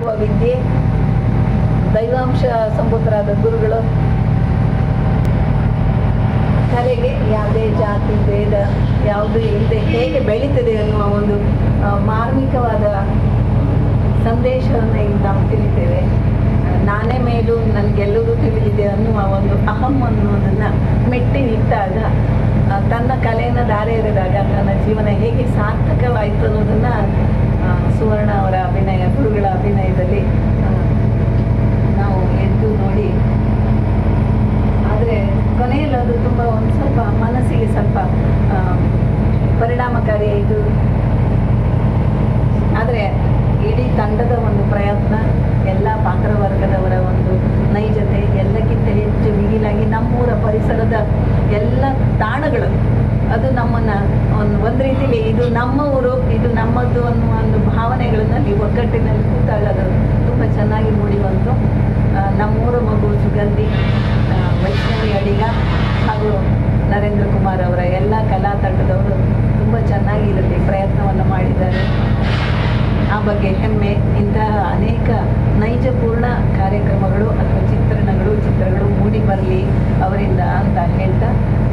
ಹಾಕುವ ವಿದ್ಯೆ ದೈವಾಂಶ ಸಂಭೂತರಾದ ಗುರುಗಳು ಕಲೆಗೆ ಯಾವುದೇ ಜಾತಿ ಭೇದ ಯಾವುದು ಇಲ್ಲದೆ ಹೇಗೆ ಬೆಳೀತದೆ ಅನ್ನುವ ಒಂದು ಆ, ಮಾರ್ಮಿಕವಾದ ಸಂದೇಶವನ್ನು ಇಲ್ಲಿ ನಾವು ತಿಳಿತೇವೆ ನಾನೇ ಮೇಲು ನನಗೆಲ್ಲರೂ ತಿಳಿದಿದೆ ಅನ್ನುವ ಒಂದು ಅಹಂ ಅನ್ನುವುದನ್ನು ಮೆಟ್ಟಿ ನಿಂತಾಗ ಆ, ತನ್ನ ಕಲೆಯನ್ನು ದಾರೆ ಎರೆದಾಗ ತನ್ನ ಜೀವನ ಹೇಗೆ ಸಾರ್ಥಕವಾಯಿತು ಅನ್ನೋದನ್ನು ಸುವರ್ಣ ಅವರ ಅಭಿನಯ ಗುರುಗಳ ಅಭಿನಯದಲ್ಲಿ ಆ, ನಾವು ಎದ್ದು ನೋಡಿ ಆದರೆ ಕೊನೆಯಲ್ಲಿ ಅದು ತುಂಬ ಒಂದು ಸ್ವಲ್ಪ ಮನಸ್ಸಿಗೆ ಸ್ವಲ್ಪ ಆ, ಪರಿಣಾಮಕಾರಿ ಇದು ಆದರೆ ಇಡೀ ತಂಡದ ಒಂದು ಪ್ರಯತ್ನ ಎಲ್ಲ ಪಾತ್ರವರ್ಗದವರ ಒಂದು ನೈಜತೆ ಎಲ್ಲಕ್ಕಿಂತ ಹೆಚ್ಚು ಮಿಗಿಲಾಗಿ ನಮ್ಮೂರ ಪರಿಸರದ ಎಲ್ಲ ತಾಣಗಳು ಅದು ನಮ್ಮನ್ನು ಒಂದು ಒಂದು ರೀತಿಯಲ್ಲಿ ಇದು ನಮ್ಮ ಊರು ಇದು ನಮ್ಮದು ಅನ್ನುವ ಒಂದು ಭಾವನೆಗಳಲ್ಲಿ ಒಗ್ಗಟ್ಟಿನಲ್ಲಿ ಕೂತಾಗ ಅದು ತುಂಬ ಚೆನ್ನಾಗಿ ಮೂಡಿ ಬಂತು ಆ, ನಮ್ಮೂರ ಮಗು ಸುಗಂಧಿ ಆ, ವೈಷ್ಣವಿ ಅಡಿಗ ಹಾಗೂ ನರೇಂದ್ರ ಕುಮಾರ್ ಅವರ ಎಲ್ಲ ಕಲಾ ತಂಡದವರು ತುಂಬ ಚೆನ್ನಾಗಿ ಇದರಲ್ಲಿ ಪ್ರಯತ್ನವನ್ನು ಮಾಡಿದ್ದಾರೆ ಆ ಬಗ್ಗೆ ಹೆಮ್ಮೆ ಇಂತಹ ಅನೇಕ ನೈಜಪೂರ್ಣ ಕಾರ್ಯಕ್ರಮಗಳು ಅಥವಾ ಚಿತ್ರಣಗಳು ಚಿತ್ರಗಳು ಮೂಡಿ ಬರಲಿ ಅವರಿಂದ ಅಂತ ಹೇಳ್ತಾ